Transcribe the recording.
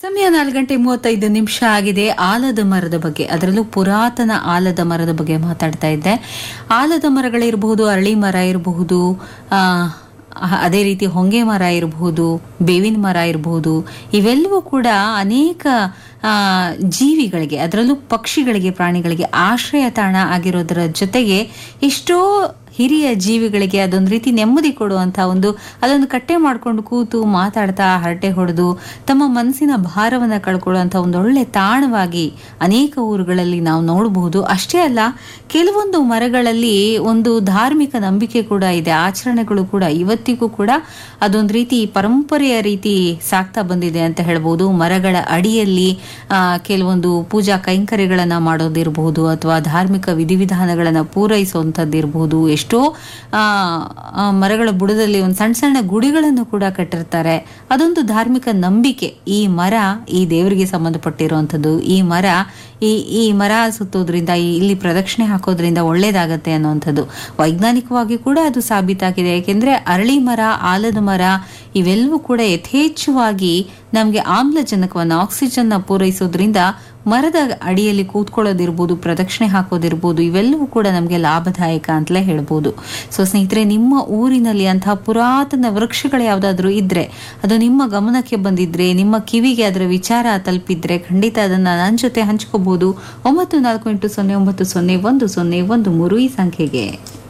ಸಮಯ ನಾಲ್ಕು ಗಂಟೆ ಮೂವತ್ತೈದು ನಿಮಿಷ ಆಗಿದೆ ಆಲದ ಮರದ ಬಗ್ಗೆ ಅದರಲ್ಲೂ ಪುರಾತನ ಆಲದ ಮರದ ಬಗ್ಗೆ ಮಾತಾಡ್ತಾ ಇದ್ದೆ ಆಲದ ಮರಗಳಿರಬಹುದು ಅರಳಿ ಮರ ಇರಬಹುದು ಆ, ಅದೇ ರೀತಿ ಹೊಂಗೆ ಮರ ಇರಬಹುದು ಬೇವಿನ ಮರ ಇರಬಹುದು ಇವೆಲ್ಲವೂ ಕೂಡ ಅನೇಕ ಆ, ಜೀವಿಗಳಿಗೆ ಅದರಲ್ಲೂ ಪಕ್ಷಿಗಳಿಗೆ ಪ್ರಾಣಿಗಳಿಗೆ ಆಶ್ರಯ ತಾಣ ಆಗಿರೋದರ ಜೊತೆಗೆ ಎಷ್ಟೋ ಹಿರಿಯ ಜೀವಿಗಳಿಗೆ ಅದೊಂದು ರೀತಿ ನೆಮ್ಮದಿ ಕೊಡುವಂತ ಒಂದು ಅದೊಂದು ಕಟ್ಟೆ ಮಾಡ್ಕೊಂಡು ಕೂತು ಮಾತಾಡ್ತಾ ಹರಟೆ ಹೊಡೆದು ತಮ್ಮ ಮನಸ್ಸಿನ ಭಾರವನ್ನ ಕಳ್ಕೊಳ್ಳುವಂತ ಒಂದು ಒಳ್ಳೆ ತಾಣವಾಗಿ ಅನೇಕ ಊರುಗಳಲ್ಲಿ ನಾವು ನೋಡಬಹುದು ಅಷ್ಟೇ ಅಲ್ಲ ಕೆಲವೊಂದು ಮರಗಳಲ್ಲಿ ಒಂದು ಧಾರ್ಮಿಕ ನಂಬಿಕೆ ಕೂಡ ಇದೆ ಆಚರಣೆಗಳು ಕೂಡ ಇವತ್ತಿಗೂ ಕೂಡ ಅದೊಂದು ರೀತಿ ಪರಂಪರೆಯ ರೀತಿ ಸಾಕ್ತಾ ಬಂದಿದೆ ಅಂತ ಹೇಳ್ಬೋದು ಮರಗಳ ಅಡಿಯಲ್ಲಿ ಆ, ಕೆಲವೊಂದು ಪೂಜಾ ಕೈಂಕರ್ಯಗಳನ್ನ ಮಾಡೋದಿರಬಹುದು ಅಥವಾ ಧಾರ್ಮಿಕ ವಿಧಿವಿಧಾನಗಳನ್ನ ಪೂರೈಸುವಂಥದ್ದಿರಬಹುದು ಎಷ್ಟೋ ಆ, ಆ, ಮರಗಳ ಬುಡದಲ್ಲಿ ಒಂದು ಸಣ್ಣ ಸಣ್ಣ ಗುಡಿಗಳನ್ನು ಕೂಡ ಕಟ್ಟಿರ್ತಾರೆ ಅದೊಂದು ಧಾರ್ಮಿಕ ನಂಬಿಕೆ ಈ ಮರ ಈ ದೇವರಿಗೆ ಸಂಬಂಧಪಟ್ಟಿರುವಂಥದ್ದು ಈ ಮರ ಈ ಈ ಮರ ಸುತ್ತೋದ್ರಿಂದ ಈ ಇಲ್ಲಿ ಪ್ರದಕ್ಷಿಣೆ ಹಾಕೋದ್ರಿಂದ ಒಳ್ಳೇದಾಗತ್ತೆ ಅನ್ನುವಂಥದ್ದು ವೈಜ್ಞಾನಿಕವಾಗಿ ಕೂಡ ಅದು ಸಾಬೀತಾಗಿದೆ ಯಾಕೆಂದ್ರೆ ಅರಳಿ ಮರ ಆಲದ ಮರ ಇವೆಲ್ಲವೂ ಕೂಡ ಯಥೇಚ್ಛವಾಗಿ ನಮಗೆ ಆಮ್ಲಜನಕವನ್ನು ಆಕ್ಸಿಜನ್ನ ಪೂರೈಸೋದ್ರಿಂದ ಮರದ ಅಡಿಯಲ್ಲಿ ಕೂತ್ಕೊಳ್ಳೋದಿರ್ಬೋದು ಪ್ರದಕ್ಷಿಣೆ ಹಾಕೋದಿರ್ಬೋದು ಇವೆಲ್ಲವೂ ಕೂಡ ನಮಗೆ ಲಾಭದಾಯಕ ಅಂತಲೇ ಹೇಳ್ಬೋದು ಸೊ ಸ್ನೇಹಿತರೆ ನಿಮ್ಮ ಊರಿನಲ್ಲಿ ಅಂತಹ ಪುರಾತನ ವೃಕ್ಷಗಳು ಯಾವುದಾದ್ರೂ ಇದ್ರೆ ಅದು ನಿಮ್ಮ ಗಮನಕ್ಕೆ ಬಂದಿದ್ರೆ ನಿಮ್ಮ ಕಿವಿಗೆ ಅದರ ವಿಚಾರ ತಲುಪಿದ್ರೆ ಖಂಡಿತ ಅದನ್ನ ನನ್ನ ಜೊತೆ ಹಂಚ್ಕೋಬಹುದು ಒಂಬತ್ತು ನಾಲ್ಕು ಎಂಟು ಸೊನ್ನೆ ಒಂಬತ್ತು ಸೊನ್ನೆ ಒಂದು ಸೊನ್ನೆ ಒಂದು ಮೂರು ಈ ಸಂಖ್ಯೆಗೆ